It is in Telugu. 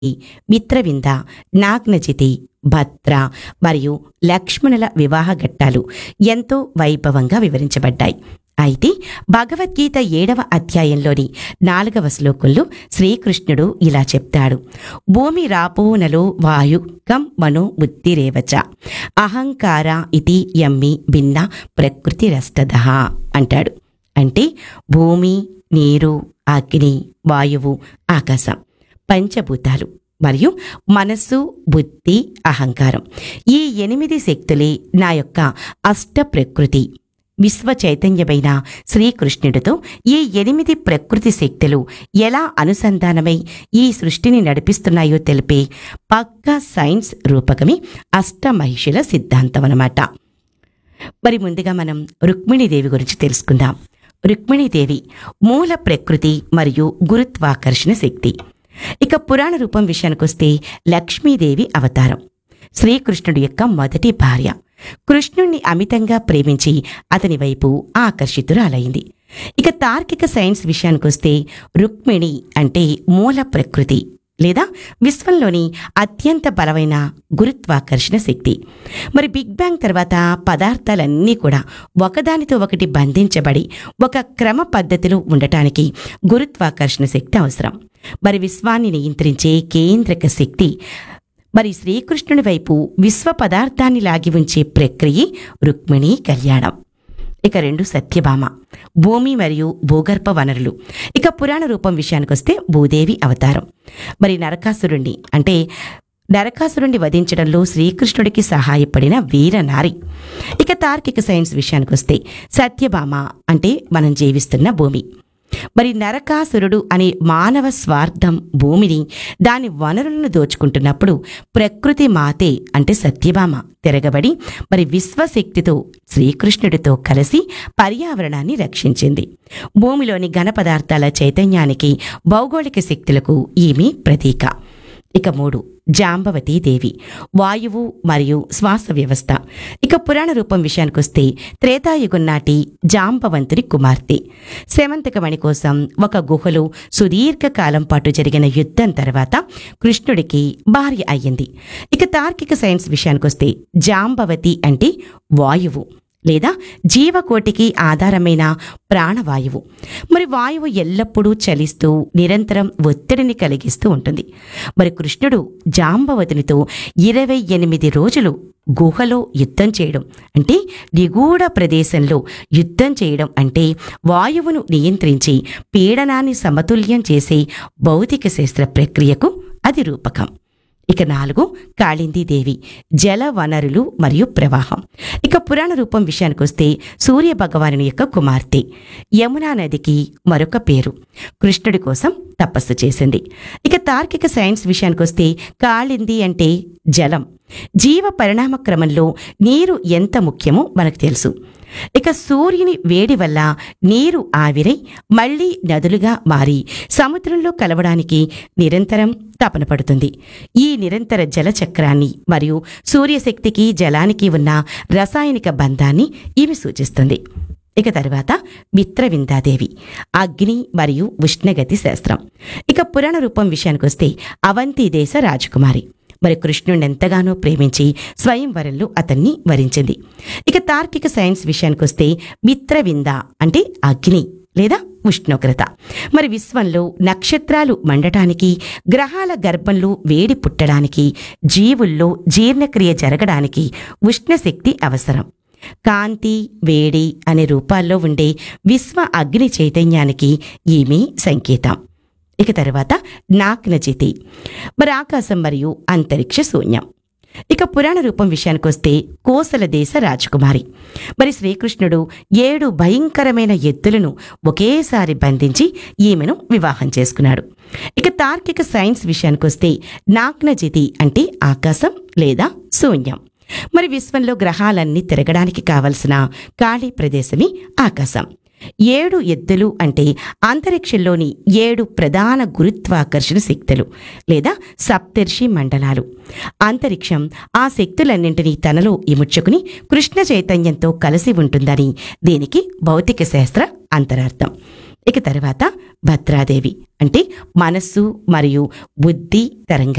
మిత్రవింద నాగ్నజితి భద్ర మరియు లక్ష్మణుల వివాహ ఘట్టాలు ఎంతో వైభవంగా వివరించబడ్డాయి అయితే భగవద్గీత ఏడవ అధ్యాయంలోని నాలుగవ శ్లోకంలో శ్రీకృష్ణుడు ఇలా చెప్తాడు భూమి రాపోనలో వాయు కం మనో బుద్ధిరేవచ అహంకార ఇది యమ్మి భిన్న ప్రకృతి రష్టద అంటాడు అంటే భూమి నీరు అగ్ని వాయువు ఆకాశం పంచభూతాలు మరియు మనస్సు బుద్ధి అహంకారం ఈ ఎనిమిది శక్తులే నా యొక్క అష్ట ప్రకృతి విశ్వ చైతన్యమైన శ్రీకృష్ణుడితో ఈ ఎనిమిది ప్రకృతి శక్తులు ఎలా అనుసంధానమై ఈ సృష్టిని నడిపిస్తున్నాయో తెలిపే పక్కా సైన్స్ రూపకమే అష్టమహిషుల సిద్ధాంతం అన్నమాట మరి ముందుగా మనం రుక్మిణీదేవి గురించి తెలుసుకుందాం రుక్మిణీదేవి మూల ప్రకృతి మరియు గురుత్వాకర్షణ శక్తి ఇక పురాణ రూపం విషయానికొస్తే లక్ష్మీదేవి అవతారం శ్రీకృష్ణుడి యొక్క మొదటి భార్య కృష్ణుణ్ణి అమితంగా ప్రేమించి అతని వైపు ఆకర్షితురాలైంది ఇక తార్కిక సైన్స్ విషయానికొస్తే రుక్మిణి అంటే మూల ప్రకృతి లేదా విశ్వంలోని అత్యంత బలమైన గురుత్వాకర్షణ శక్తి మరి బిగ్ బ్యాంగ్ తర్వాత పదార్థాలన్నీ కూడా ఒకదానితో ఒకటి బంధించబడి ఒక క్రమ పద్ధతిలో ఉండటానికి గురుత్వాకర్షణ శక్తి అవసరం మరి విశ్వాన్ని నియంత్రించే కేంద్రక శక్తి మరి శ్రీకృష్ణుని వైపు విశ్వ పదార్థాన్ని లాగి ఉంచే ప్రక్రియ రుక్మిణీ కళ్యాణం ఇక రెండు సత్యభామ భూమి మరియు భూగర్భ వనరులు ఇక పురాణ రూపం విషయానికొస్తే భూదేవి అవతారం మరి నరకాసురుణ్ణి అంటే నరకాసురుణ్ణి వధించడంలో శ్రీకృష్ణుడికి సహాయపడిన వీరనారి ఇక తార్కిక సైన్స్ విషయానికొస్తే సత్యభామ అంటే మనం జీవిస్తున్న భూమి మరి నరకాసురుడు అనే మానవ స్వార్థం భూమిని దాని వనరులను దోచుకుంటున్నప్పుడు ప్రకృతి మాతే అంటే సత్యభామ తిరగబడి మరి విశ్వశక్తితో శ్రీకృష్ణుడితో కలిసి పర్యావరణాన్ని రక్షించింది భూమిలోని ఘన పదార్థాల చైతన్యానికి భౌగోళిక శక్తులకు ఈమె ప్రతీక ఇక మూడు జాంబవతీ దేవి వాయువు మరియు శ్వాస వ్యవస్థ ఇక పురాణ రూపం విషయానికొస్తే త్రేతాయుగం నాటి జాంబవంతుని కుమార్తె శమంతకమణి కోసం ఒక గుహలో సుదీర్ఘకాలం పాటు జరిగిన యుద్ధం తర్వాత కృష్ణుడికి భార్య అయ్యింది ఇక తార్కిక సైన్స్ విషయానికొస్తే జాంబవతి అంటే వాయువు లేదా జీవకోటికి ఆధారమైన ప్రాణవాయువు మరి వాయువు ఎల్లప్పుడూ చలిస్తూ నిరంతరం ఒత్తిడిని కలిగిస్తూ ఉంటుంది మరి కృష్ణుడు జాంబవతినితో ఇరవై ఎనిమిది రోజులు గుహలో యుద్ధం చేయడం అంటే నిగూఢ ప్రదేశంలో యుద్ధం చేయడం అంటే వాయువును నియంత్రించి పీడనాన్ని సమతుల్యం చేసే భౌతిక శాస్త్ర ప్రక్రియకు అది రూపకం ఇక నాలుగు కాళిందీదేవి జల వనరులు మరియు ప్రవాహం ఇక పురాణ రూపం విషయానికొస్తే సూర్య భగవానుని యొక్క కుమార్తె యమునా నదికి మరొక పేరు కృష్ణుడి కోసం తపస్సు చేసింది ఇక తార్కిక సైన్స్ విషయానికొస్తే కాళింది అంటే జలం జీవ పరిణామ క్రమంలో నీరు ఎంత ముఖ్యమో మనకు తెలుసు ఇక సూర్యుని వేడి వల్ల నీరు ఆవిరై మళ్లీ నదులుగా మారి సముద్రంలో కలవడానికి నిరంతరం తపన పడుతుంది ఈ నిరంతర జల చక్రాన్ని మరియు సూర్యశక్తికి జలానికి ఉన్న రసాయనిక బంధాన్ని ఇవి సూచిస్తుంది ఇక తర్వాత మిత్రవిందాదేవి అగ్ని మరియు ఉష్ణగతి శాస్త్రం ఇక పురాణ రూపం విషయానికొస్తే అవంతి దేశ రాజకుమారి మరి కృష్ణుడిని ఎంతగానో ప్రేమించి స్వయంవరంలో అతన్ని వరించింది ఇక తార్కిక సైన్స్ విషయానికొస్తే మిత్రవింద అంటే అగ్ని లేదా ఉష్ణోగ్రత మరి విశ్వంలో నక్షత్రాలు మండటానికి గ్రహాల గర్భంలో వేడి పుట్టడానికి జీవుల్లో జీర్ణక్రియ జరగడానికి ఉష్ణశక్తి అవసరం కాంతి వేడి అనే రూపాల్లో ఉండే విశ్వ అగ్ని చైతన్యానికి ఈమె సంకేతం ఇక తర్వాత నాక్నజితి మరి ఆకాశం మరియు అంతరిక్ష శూన్యం ఇక పురాణ రూపం విషయానికొస్తే కోసల దేశ రాజకుమారి మరి శ్రీకృష్ణుడు ఏడు భయంకరమైన ఎద్దులను ఒకేసారి బంధించి ఈమెను వివాహం చేసుకున్నాడు ఇక తార్కిక సైన్స్ విషయానికొస్తే నాగ్నజితి అంటే ఆకాశం లేదా శూన్యం మరి విశ్వంలో గ్రహాలన్నీ తిరగడానికి కావలసిన ఖాళీ ప్రదేశమే ఆకాశం ఏడు ఎద్దులు అంటే అంతరిక్షంలోని ఏడు ప్రధాన గురుత్వాకర్షణ శక్తులు లేదా సప్తర్షి మండలాలు అంతరిక్షం ఆ శక్తులన్నింటినీ తనలో ఇముడ్చుకుని కృష్ణ చైతన్యంతో కలిసి ఉంటుందని దీనికి భౌతిక శాస్త్ర అంతరార్థం ఇక తర్వాత భద్రాదేవి అంటే మనస్సు మరియు బుద్ధి తరంగా